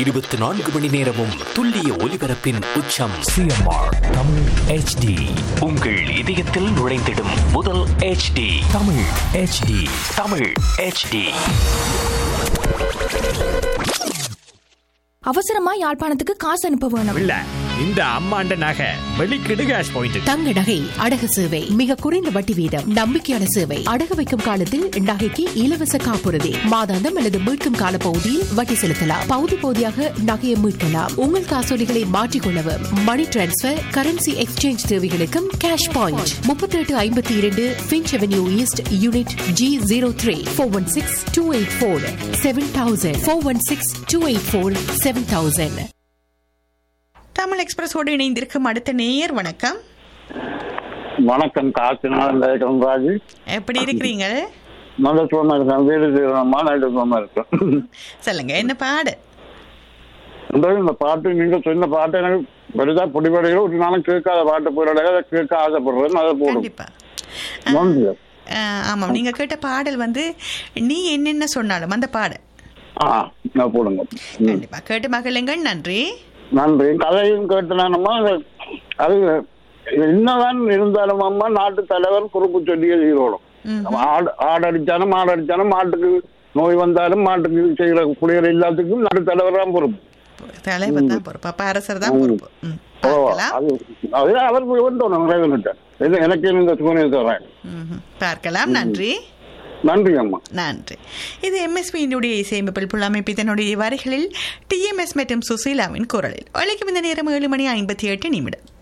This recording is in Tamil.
இருபத்தி நான்கு மணி நேரமும் துல்லிய ஒலிபரப்பின் உச்சம் சிஎம்ஆர் தமிழ் ஹெச்டி உங்கள் இதயத்தில் நுழைந்திடும் முதல் HD Tamil HD Tamil HD அவசரமா யாழ்ப்பாணத்துக்கு காசு அனுப்ப வேணும் இல்ல இந்த அம்மாண்ட நகை வெளிக்கிடு கேஷ் பாயிண்ட் தங்க நகை அடகு சேவை மிக குறைந்த வட்டி வீதம் நம்பிக்கையான சேவை அடகு வைக்கும் காலத்தில் நகைக்கு இலவச காப்புறுதி மாதாந்தம் அல்லது மீட்கும் கால பகுதியில் வட்டி செலுத்தலாம் பகுதி பகுதியாக நகையை மீட்கலாம் உங்கள் காசோலிகளை மாற்றிக்கொள்ளவும் மணி டிரான்ஸ்பர் கரன்சி எக்ஸ்சேஞ்ச் தேவைகளுக்கும் கேஷ் பாயிண்ட் முப்பத்தி எட்டு ஐம்பத்தி இரண்டு Finch Avenue East unit G zero three four one six two eight four seven thousand four one six two eight four seven thousand Tamil எக்ஸ்பிரஸோடு இணைந்திருக்கும் அடுத்த நேயர் வணக்கம் வணக்கம் காசிநாதன் லேகம் ராஜு எப்படி இருக்கிறீங்க நல்ல சுகமா இருக்கேன் வீடு செய்யணுமா நல்ல சுகமா இருக்கேன் சொல்லுங்க என்ன பாடு ரெண்டாவது இந்த பாட்டு நீங்க சொன்ன பாட்டு எனக்கு பெரிதா பிடிபடையில ஒரு நாளும் கேட்காத பாட்டு போயிட அதை கேட்க ஆசைப்படுறேன் அதை போடும் கண்டிப்பா நன்றி அஹ், ஆமாம் நீங்க கேட்ட பாடல் வந்து நீ என்னென்ன சொன்னாலும் அந்த பாடு ஆ நான் போடுங்க ம். கண்டிப்பா கேட்டு மகிழுங்கள் நன்றி நன்றி கதையும் கேட்டனானம்மா அது என்னதான் இருந்தாலும் அம்மா நாட்டு தலைவர் குறுப்பு சொல்லிய ஈரோடும் ஆடு ஆடடிச்சாலும் மாடடிச்சாலும் மாட்டுக்கு நோய் வந்தாலும் மாட்டுக்கு செய்கிற குளியல் எல்லாத்துக்கும் நாட்டு தலைவர் தான் பொறுப்பு தலைவர் தான் பொறுப்பு அப்ப அரசர் தான் பொறுப்பு ம், ஓ பார்க்கலாம் அது அது அவர் கொண்டு இறைவன்கிட்ட இது எனக்கு இந்த சுகனியை தர்றேன் ம்ஹும். பார்க்கலாம் நன்றி நன்றி அம்மா நன்றி இது எம்எஸ்பியினுடைய இசையமைப்பில் புல்லமைப்பு இதனுடைய வரிகளில் டிஎம்எஸ் மற்றும் சுசீலாவின் குரலில் உழைக்கும் இந்த நேரம் ஏழு மணி ஐம்பத்தி எட்டு நிமிடம்